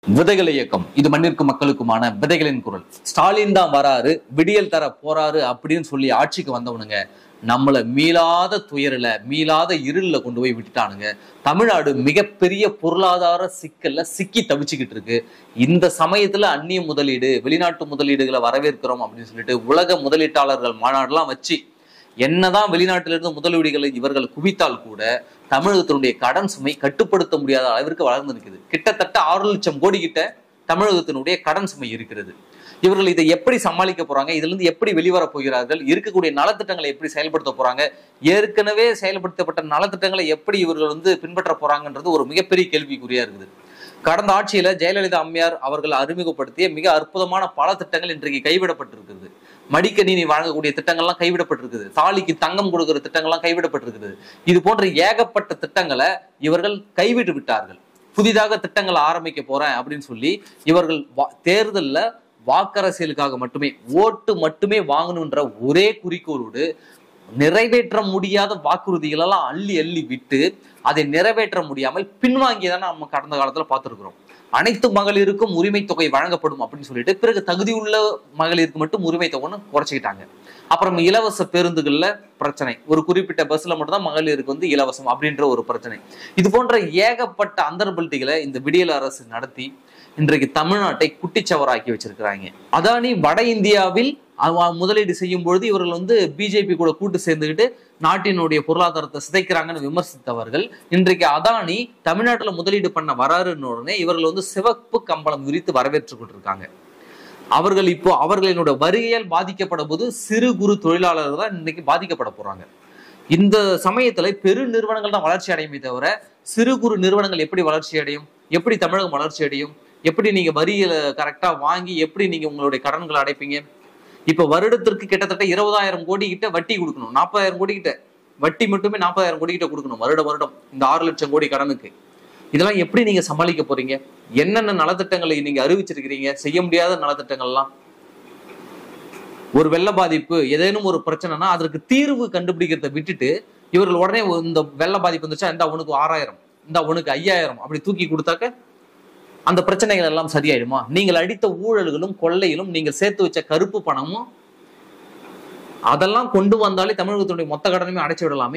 விதைகள் இயக்கம் இது மண்ணிற்கு மக்களுக்குமான விதைகளின் குரல் ஸ்டாலின் தான் வராரு விடியல் தர போறாரு அப்படின்னு சொல்லி ஆட்சிக்கு வந்தவனுங்க நம்மள மீளாத துயரில மீளாத இருள்ல கொண்டு போய் விட்டுட்டானுங்க தமிழ்நாடு மிகப்பெரிய பொருளாதார சிக்கல்ல சிக்கி தவிச்சுக்கிட்டு இருக்கு இந்த சமயத்துல அந்நிய முதலீடு வெளிநாட்டு முதலீடுகளை வரவேற்கிறோம் அப்படின்னு சொல்லிட்டு உலக முதலீட்டாளர்கள் மாநாடுலாம் வச்சு என்னதான் வெளிநாட்டிலிருந்து முதலீடுகளை இவர்கள் குவித்தால் கூட தமிழகத்தினுடைய கடன் சுமை கட்டுப்படுத்த முடியாத அளவிற்கு வளர்ந்து நிற்குது கிட்டத்தட்ட ஆறு லட்சம் கோடி கிட்ட தமிழகத்தினுடைய கடன் சுமை இருக்கிறது இவர்கள் இதை எப்படி சமாளிக்க போறாங்க இதுல இருந்து எப்படி வெளிவர போகிறார்கள் இருக்கக்கூடிய நலத்திட்டங்களை எப்படி செயல்படுத்த போறாங்க ஏற்கனவே செயல்படுத்தப்பட்ட நலத்திட்டங்களை எப்படி இவர்கள் வந்து பின்பற்ற போறாங்கன்றது ஒரு மிகப்பெரிய கேள்விக்குறியா இருக்குது கடந்த ஆட்சியில ஜெயலலிதா அம்மையார் அவர்கள் அறிமுகப்படுத்திய மிக அற்புதமான பல திட்டங்கள் இன்றைக்கு கைவிடப்பட்டிருக்கிறது மடிக்கணினி வழங்கக்கூடிய திட்டங்கள்லாம் கைவிடப்பட்டிருக்குது தாலிக்கு தங்கம் கொடுக்கிற திட்டங்கள்லாம் கைவிடப்பட்டிருக்குது இது போன்ற ஏகப்பட்ட திட்டங்களை இவர்கள் கைவிட்டு விட்டார்கள் புதிதாக திட்டங்களை ஆரம்பிக்க போறேன் அப்படின்னு சொல்லி இவர்கள் வா- தேர்தல்ல வாக்கரசியலுக்காக மட்டுமே ஓட்டு மட்டுமே வாங்கணுன்ற ஒரே குறிக்கோளோடு நிறைவேற்ற முடியாத வாக்குறுதிகளெல்லாம் அள்ளி அள்ளி விட்டு அதை நிறைவேற்ற முடியாமல் பின்வாங்கியதான் நம்ம கடந்த காலத்துல பார்த்திருக்கிறோம் அனைத்து மகளிருக்கும் உரிமை தொகை வழங்கப்படும் அப்படின்னு சொல்லிட்டு பிறகு தகுதியுள்ள மகளிருக்கு மட்டும் உரிமை தொகைன்னு குறைச்சிக்கிட்டாங்க அப்புறம் இலவச பேருந்துகள்ல பிரச்சனை ஒரு குறிப்பிட்ட பஸ்ல மட்டும் தான் மகளிருக்கு வந்து இலவசம் அப்படின்ற ஒரு பிரச்சனை இது போன்ற ஏகப்பட்ட அந்தர்பல்ட்டிகளை இந்த விடியல் அரசு நடத்தி இன்றைக்கு தமிழ்நாட்டை குட்டிச்சவராக்கி வச்சிருக்கிறாங்க அதானி வட இந்தியாவில் அவ- முதலீடு செய்யும் பொழுது இவர்கள் வந்து பிஜேபி கூட கூட்டு சேர்ந்துக்கிட்டு நாட்டினுடைய பொருளாதாரத்தை சிதைக்கிறாங்கன்னு விமர்சித்தவர்கள் இன்றைக்கு அதானி தமிழ்நாட்டுல முதலீடு பண்ண வராருன்னு உடனே இவர்கள் வந்து சிவப்பு கம்பளம் விரித்து வரவேற்று கொண்டிருக்காங்க அவர்கள் இப்போ அவர்களினுடைய வருகையால் பாதிக்கப்பட போது சிறு குறு தொழிலாளர்கள் தான் இன்னைக்கு பாதிக்கப்பட போறாங்க இந்த சமயத்துல பெரு நிறுவனங்கள் தான் வளர்ச்சி அடையுமே தவிர சிறு குறு நிறுவனங்கள் எப்படி வளர்ச்சி அடையும் எப்படி தமிழகம் வளர்ச்சி அடையும் எப்படி நீங்க வரிகளை கரெக்டா வாங்கி எப்படி நீங்க உங்களுடைய கடன்களை அடைப்பீங்க இப்ப வருடத்திற்கு கிட்டத்தட்ட இருபதாயிரம் கோடி கிட்ட வட்டி கொடுக்கணும் நாற்பதாயிரம் கோடி கிட்ட வட்டி மட்டுமே நாற்பதாயிரம் கோடி கிட்ட கொடுக்கணும் வருட வருடம் இந்த ஆறு லட்சம் கோடி கடனுக்கு இதெல்லாம் எப்படி நீங்க சமாளிக்க போறீங்க என்னென்ன நலத்திட்டங்களை நீங்க அறிவிச்சிருக்கிறீங்க செய்ய முடியாத நலத்திட்டங்கள்லாம் ஒரு வெள்ள பாதிப்பு ஏதேனும் ஒரு பிரச்சனைனா அதற்கு தீர்வு கண்டுபிடிக்கிறத விட்டுட்டு இவர்கள் உடனே இந்த வெள்ள பாதிப்பு வந்துச்சா இந்த உனக்கு ஆறாயிரம் இந்த உனக்கு ஐயாயிரம் அப்படி தூக்கி கொடுத்தாக்க அந்த பிரச்சனைகள் எல்லாம் சரியாயிடுமா நீங்கள் அடித்த ஊழல்களும் கொள்ளையிலும் நீங்கள் சேர்த்து வச்ச கருப்பு பணமும் அதெல்லாம் கொண்டு வந்தாலே தமிழகத்தினுடைய மொத்த கடனையுமே அடைச்சு விடலாமே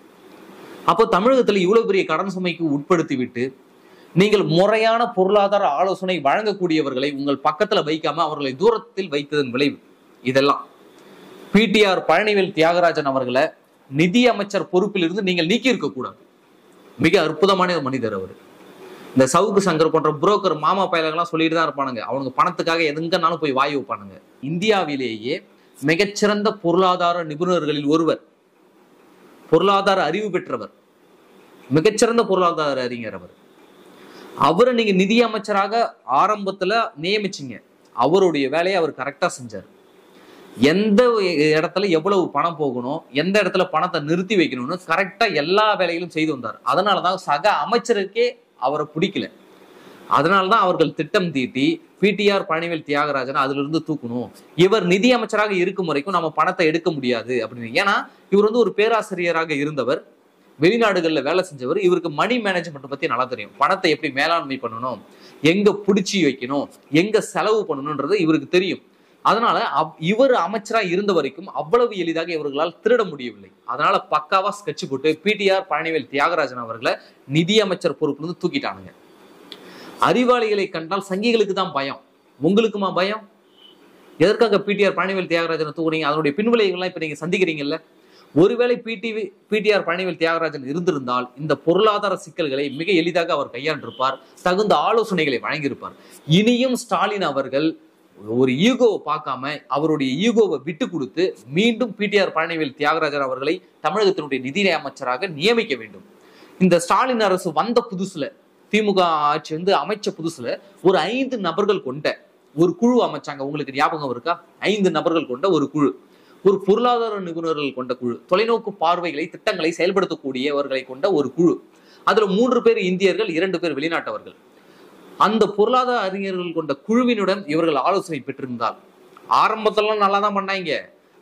அப்போ தமிழகத்துல இவ்வளவு பெரிய கடன் சுமைக்கு உட்படுத்தி விட்டு நீங்கள் முறையான பொருளாதார ஆலோசனை வழங்கக்கூடியவர்களை உங்கள் பக்கத்துல வைக்காம அவர்களை தூரத்தில் வைத்ததன் விளைவு இதெல்லாம் பிடிஆர் பழனிவேல் தியாகராஜன் அவர்களை நிதி அமைச்சர் பொறுப்பிலிருந்து நீங்கள் நீக்கி இருக்க கூடாது மிக அற்புதமான மனிதர் அவர் இந்த சவுக்கு சங்கர் போன்ற புரோக்கர் மாமா பயலங்கள்லாம் சொல்லிட்டு தான் இருப்பானுங்க அவனுக்கு பணத்துக்காக எதுங்கனாலும் போய் வாய் வைப்பானுங்க இந்தியாவிலேயே மிகச்சிறந்த பொருளாதார நிபுணர்களில் ஒருவர் பொருளாதார அறிவு பெற்றவர் மிகச்சிறந்த பொருளாதார அறிஞர் அவர் அவரை நீங்க நிதி அமைச்சராக ஆரம்பத்துல நியமிச்சீங்க அவருடைய வேலையை அவர் கரெக்டா செஞ்சார் எந்த இடத்துல எவ்வளவு பணம் போகணும் எந்த இடத்துல பணத்தை நிறுத்தி வைக்கணும்னு கரெக்டா எல்லா வேலைகளும் செய்து வந்தார் அதனாலதான் சக அமைச்சருக்கே அவரை பிடிக்கல அதனாலதான் அவர்கள் திட்டம் தீட்டி பிடிஆர் பழனிவேல் தியாகராஜன் அதுல இருந்து தூக்கணும் இவர் நிதி அமைச்சராக இருக்கும் வரைக்கும் நம்ம பணத்தை எடுக்க முடியாது அப்படின்னு ஏன்னா இவர் வந்து ஒரு பேராசிரியராக இருந்தவர் வெளிநாடுகள்ல வேலை செஞ்சவர் இவருக்கு மணி மேனேஜ்மெண்ட் பத்தி நல்லா தெரியும் பணத்தை எப்படி மேலாண்மை பண்ணணும் எங்க பிடிச்சி வைக்கணும் எங்க செலவு பண்ணணும்ன்றது இவருக்கு தெரியும் அதனால அவ்- இவர் அமைச்சரா இருந்த வரைக்கும் அவ்வளவு எளிதாக இவர்களால் திருட முடியவில்லை அதனால பக்காவா ஸ்கெட்ச் போட்டு பிடிஆர் பழனிவேல் தியாகராஜன் அவர்களை நிதி அமைச்சர் பொறுப்புல இருந்து தூக்கிட்டானுங்க அறிவாளிகளை கண்டால் சங்கிகளுக்கு தான் பயம் உங்களுக்குமா பயம் எதற்காக பிடிஆர் பழனிவேல் தியாகராஜனை தூக்குறீங்க அதனுடைய பின்விளைவுகள்லாம் இப்ப நீங்க சந்திக்கிறீங்கல்ல ஒருவேளை பிடிவி பிடிஆர் பழனிவேல் தியாகராஜன் இருந்திருந்தால் இந்த பொருளாதார சிக்கல்களை மிக எளிதாக அவர் கையாண்டிருப்பார் தகுந்த ஆலோசனைகளை வழங்கியிருப்பார் இனியும் ஸ்டாலின் அவர்கள் ஒரு ஈகோவை பார்க்காம அவருடைய ஈகோவை விட்டு கொடுத்து மீண்டும் பிடிஆர் பழனிவேல் தியாகராஜன் அவர்களை தமிழகத்தினுடைய நிதிநிலை அமைச்சராக நியமிக்க வேண்டும் இந்த ஸ்டாலின் அரசு வந்த புதுசுல திமுக ஆட்சி வந்து அமைச்ச புதுசுல ஒரு ஐந்து நபர்கள் கொண்ட ஒரு குழு அமைச்சாங்க உங்களுக்கு ஞாபகம் இருக்கா ஐந்து நபர்கள் கொண்ட ஒரு குழு ஒரு பொருளாதார நிபுணர்கள் கொண்ட குழு தொலைநோக்கு பார்வைகளை திட்டங்களை செயல்படுத்தக்கூடியவர்களை கொண்ட ஒரு குழு அதுல மூன்று பேர் இந்தியர்கள் இரண்டு பேர் வெளிநாட்டவர்கள் அந்த பொருளாதார அறிஞர்கள் கொண்ட குழுவினுடன் இவர்கள் ஆலோசனை பெற்றிருந்தால் ஆரம்பத்திலாம் நல்லா தான் பண்ணாங்க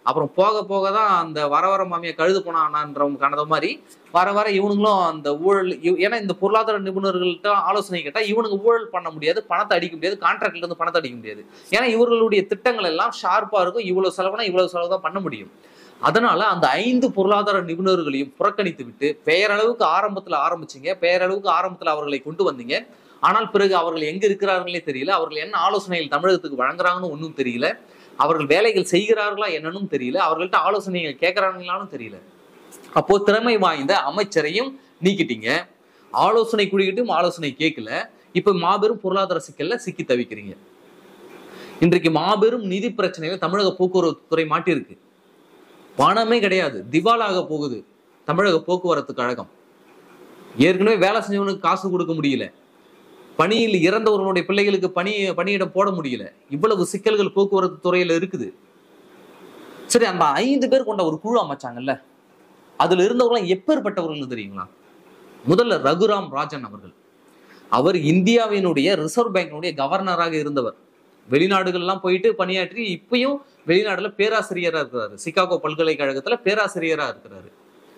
அப்புறம் போக போக தான் அந்த வர வர மாமியை கழுது போனான்றவங்க கணத மாதிரி வர வர இவனுங்களும் அந்த ஊழல் இவ்- ஏன்னா இந்த பொருளாதார நிபுணர்கள்ட்ட ஆலோசனை கேட்டா இவனுக்கு ஊழல் பண்ண முடியாது பணத்தை அடிக்க முடியாது கான்ட்ராக்ட்ல இருந்து பணத்தை அடிக்க முடியாது ஏன்னா இவர்களுடைய திட்டங்கள் எல்லாம் ஷார்ப்பா இருக்கும் இவ்வளவு செலவுனா இவ்வளவு செலவு தான் பண்ண முடியும் அதனால அந்த ஐந்து பொருளாதார நிபுணர்களையும் புறக்கணித்து விட்டு பெயரளவுக்கு ஆரம்பத்துல ஆரம்பிச்சீங்க பெயரளவுக்கு ஆரம்பத்துல அவர்களை கொண்டு வந்தீங்க ஆனால் பிறகு அவர்கள் எங்க இருக்கிறார்களே தெரியல அவர்கள் என்ன ஆலோசனைகள் தமிழகத்துக்கு வழங்குறாங்கன்னு ஒன்றும் தெரியல அவர்கள் வேலைகள் செய்கிறார்களா என்னன்னு தெரியல அவர்கள்ட்ட ஆலோசனைகள் கேட்கறாங்களான்னு தெரியல அப்போ திறமை வாய்ந்த அமைச்சரையும் நீக்கிட்டீங்க ஆலோசனை குடிக்கிட்டும் ஆலோசனை கேட்கல இப்ப மாபெரும் பொருளாதார சிக்கல்ல சிக்கி தவிக்கிறீங்க இன்றைக்கு மாபெரும் நிதி பிரச்சனையில தமிழக போக்குவரத்து துறை மாட்டியிருக்கு பணமே கிடையாது திவாலாக போகுது தமிழக போக்குவரத்து கழகம் ஏற்கனவே வேலை செஞ்சவனுக்கு காசு கொடுக்க முடியல பணியில் இறந்தவர்களுடைய பிள்ளைகளுக்கு பணி பணியிடம் போட முடியல இவ்வளவு சிக்கல்கள் போக்குவரத்து துறையில இருக்குது சரி அந்த ஐந்து பேர் கொண்ட ஒரு குழு அமைச்சாங்கல்ல அதுல இருந்தவங்களாம் எப்பேற்பட்டவர்கள் தெரியுங்களா முதல்ல ரகுராம் ராஜன் அவர்கள் அவர் இந்தியாவினுடைய ரிசர்வ் பேங்கினுடைய கவர்னராக இருந்தவர் வெளிநாடுகள்லாம் போயிட்டு பணியாற்றி இப்பயும் வெளிநாடுல பேராசிரியரா இருக்கிறாரு சிகாகோ பல்கலைக்கழகத்துல பேராசிரியரா இருக்கிறாரு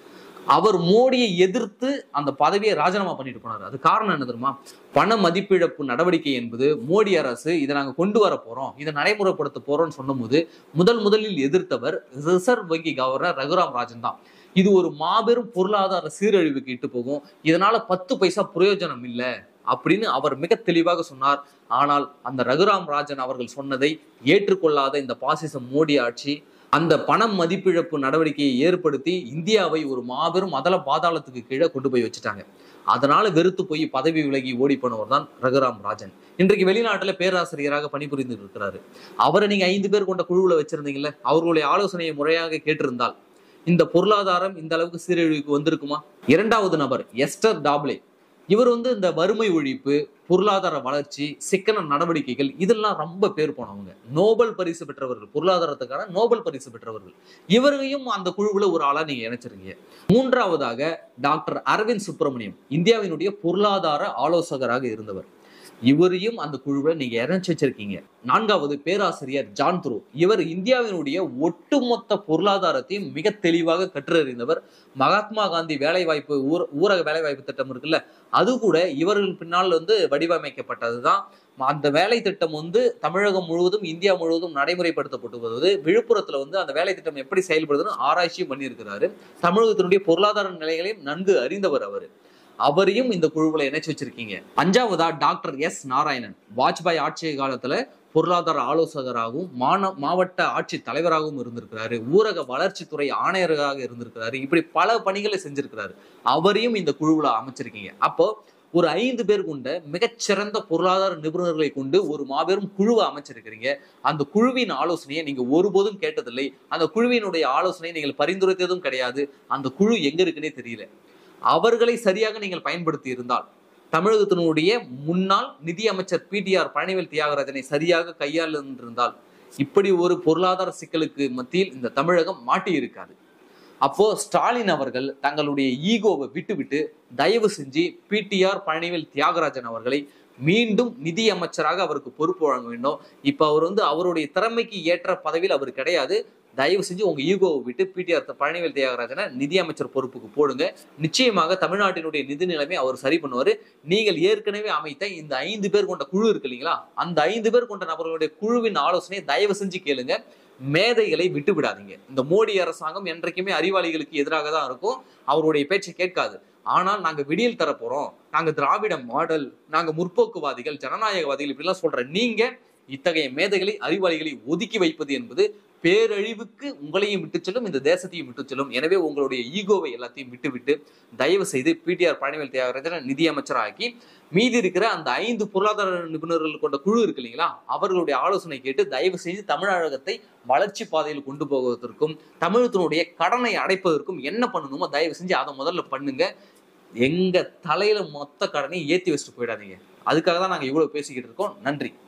அவர் மோடியை எதிர்த்து அந்த பதவியை ராஜினாமா பண்ணிட்டு போனாரு அது காரணம் என்ன தெரியுமா பண மதிப்பிழப்பு நடவடிக்கை என்பது மோடி அரசு இதை நாங்க கொண்டு வர போறோம் இதை நடைமுறைப்படுத்த போறோம்னு சொன்னபோது முதல் முதலில் எதிர்த்தவர் ரிசர்வ் வங்கி கவர்னர் ரகுராம் ராஜன் தான் இது ஒரு மாபெரும் பொருளாதார சீரழிவுக்கு இட்டு போகும் இதனால பத்து பைசா பிரயோஜனம் இல்லை அப்படின்னு அவர் மிக தெளிவாக சொன்னார் ஆனால் அந்த ரகுராம் ராஜன் அவர்கள் சொன்னதை ஏற்றுக்கொள்ளாத இந்த பாசிசம் மோடி ஆட்சி அந்த பணம் மதிப்பிழப்பு நடவடிக்கையை ஏற்படுத்தி இந்தியாவை ஒரு மாபெரும் அதல பாதாளத்துக்கு கீழே கொண்டு போய் வச்சுட்டாங்க அதனால வெறுத்து போய் பதவி விலகி ஓடி போனவர் தான் ரகுராம் ராஜன் இன்றைக்கு வெளிநாட்டுல பேராசிரியராக பணிபுரிந்து இருக்கிறாரு அவரை நீங்க ஐந்து பேர் கொண்ட குழுவுல வச்சிருந்தீங்கல்ல அவர்களுடைய ஆலோசனையை முறையாக கேட்டிருந்தால் இந்த பொருளாதாரம் இந்த அளவுக்கு சீரழிவுக்கு வந்திருக்குமா இரண்டாவது நபர் எஸ்டர் டாப்லே இவர் வந்து இந்த வறுமை ஒழிப்பு பொருளாதார வளர்ச்சி சிக்கன நடவடிக்கைகள் இதெல்லாம் ரொம்ப பேர் போனவங்க நோபல் பரிசு பெற்றவர்கள் பொருளாதாரத்துக்கான நோபல் பரிசு பெற்றவர்கள் இவரையும் அந்த குழுவுல ஒரு ஆளா நீங்க இணைச்சிருக்கீங்க மூன்றாவதாக டாக்டர் அரவிந்த் சுப்பிரமணியம் இந்தியாவினுடைய பொருளாதார ஆலோசகராக இருந்தவர் இவரையும் அந்த குழுவை நீங்க இணைச்சு வச்சிருக்கீங்க நான்காவது பேராசிரியர் ஜான் துரு இவர் இந்தியாவினுடைய ஒட்டுமொத்த பொருளாதாரத்தையும் மிக தெளிவாக கற்றறிந்தவர் மகாத்மா காந்தி வேலைவாய்ப்பு ஊர ஊரக வேலைவாய்ப்பு திட்டம் இருக்குல்ல அது கூட இவர்கள் பின்னால் வந்து வடிவமைக்கப்பட்டதுதான் அந்த வேலை திட்டம் வந்து தமிழகம் முழுவதும் இந்தியா முழுவதும் நடைமுறைப்படுத்தப்பட்டு வருவது விழுப்புரத்துல வந்து அந்த வேலை திட்டம் எப்படி செயல்படுதுன்னு ஆராய்ச்சியும் பண்ணியிருக்கிறாரு தமிழகத்தினுடைய பொருளாதார நிலைகளையும் நன்கு அறிந்தவர் அவர் அவரையும் இந்த குழுவுல இணைச்சு வச்சிருக்கீங்க அஞ்சாவதா டாக்டர் எஸ் நாராயணன் வாஜ்பாய் ஆட்சி காலத்துல பொருளாதார ஆலோசகராகவும் மாந மாவட்ட ஆட்சி தலைவராகவும் இருந்திருக்கிறாரு ஊரக வளர்ச்சித்துறை ஆணையராக இருந்திருக்கிறாரு இப்படி பல பணிகளை செஞ்சிருக்கிறாரு அவரையும் இந்த குழுவுல அமைச்சிருக்கீங்க அப்போ ஒரு ஐந்து பேர் கொண்ட மிகச்சிறந்த பொருளாதார நிபுணர்களை கொண்டு ஒரு மாபெரும் குழுவை அமைச்சிருக்கிறீங்க அந்த குழுவின் ஆலோசனையை நீங்க ஒருபோதும் கேட்டதில்லை அந்த குழுவினுடைய ஆலோசனையை நீங்கள் பரிந்துரைத்ததும் கிடையாது அந்த குழு எங்க இருக்குன்னே தெரியல அவர்களை சரியாக நீங்கள் பயன்படுத்தி இருந்தால் தமிழகத்தினுடைய முன்னாள் நிதி அமைச்சர் பிடிஆர் பழனிவேல் தியாகராஜனை சரியாக கையாண்டிருந்தால் இப்படி ஒரு பொருளாதார சிக்கலுக்கு மத்தியில் இந்த தமிழகம் மாட்டி இருக்காது அப்போ ஸ்டாலின் அவர்கள் தங்களுடைய ஈகோவை விட்டுவிட்டு தயவு செஞ்சு பிடிஆர் பழனிவேல் தியாகராஜன் அவர்களை மீண்டும் நிதி அமைச்சராக அவருக்கு பொறுப்பு வழங்க வேண்டும் இப்ப அவர் வந்து அவருடைய திறமைக்கு ஏற்ற பதவியில் அவர் கிடையாது தயவு செஞ்சு உங்க ஈகோவை விட்டு பிடிஆர் பழனிவேல் தியாகராஜனை நிதியமைச்சர் பொறுப்புக்கு போடுங்க நிச்சயமாக தமிழ்நாட்டினுடைய நிதி நிலைமை அவர் சரி பண்ணுவாரு நீங்கள் ஏற்கனவே அமைத்த இந்த ஐந்து பேர் கொண்ட குழு இருக்கு இல்லைங்களா அந்த ஐந்து பேர் கொண்ட நபர்களுடைய குழுவின் ஆலோசனையை தயவு செஞ்சு கேளுங்க மேதைகளை விட்டு விடாதீங்க இந்த மோடி அரசாங்கம் என்றைக்குமே அறிவாளிகளுக்கு எதிராக தான் இருக்கும் அவருடைய பேச்சை கேட்காது ஆனால் நாங்க விடியல் தர போறோம் நாங்க திராவிட மாடல் நாங்க முற்போக்குவாதிகள் ஜனநாயகவாதிகள் இப்படிலாம் சொல்ற நீங்க இத்தகைய மேதைகளை அறிவாளிகளை ஒதுக்கி வைப்பது என்பது பேரழிவுக்கு உங்களையும் விட்டு செல்லும் இந்த தேசத்தையும் விட்டு செல்லும் எனவே உங்களுடைய ஈகோவை எல்லாத்தையும் விட்டு விட்டு தயவு செய்து பிடிஆர் பழனிவேல் தியாகராஜனை நிதியமைச்சராக்கி மீதி இருக்கிற அந்த ஐந்து பொருளாதார நிபுணர்கள் கொண்ட குழு இருக்கு இல்லைங்களா அவர்களுடைய ஆலோசனை கேட்டு தயவு செய்து தமிழகத்தை வளர்ச்சி பாதையில் கொண்டு போவதற்கும் தமிழகத்தினுடைய கடனை அடைப்பதற்கும் என்ன பண்ணணுமோ தயவு செஞ்சு அதை முதல்ல பண்ணுங்க எங்க தலையில மொத்த கடனையும் ஏத்தி வச்சுட்டு போயிடாதீங்க அதுக்காக தான் நாங்க இவ்வளவு பேசிக்கிட்டு இருக்கோம் நன்றி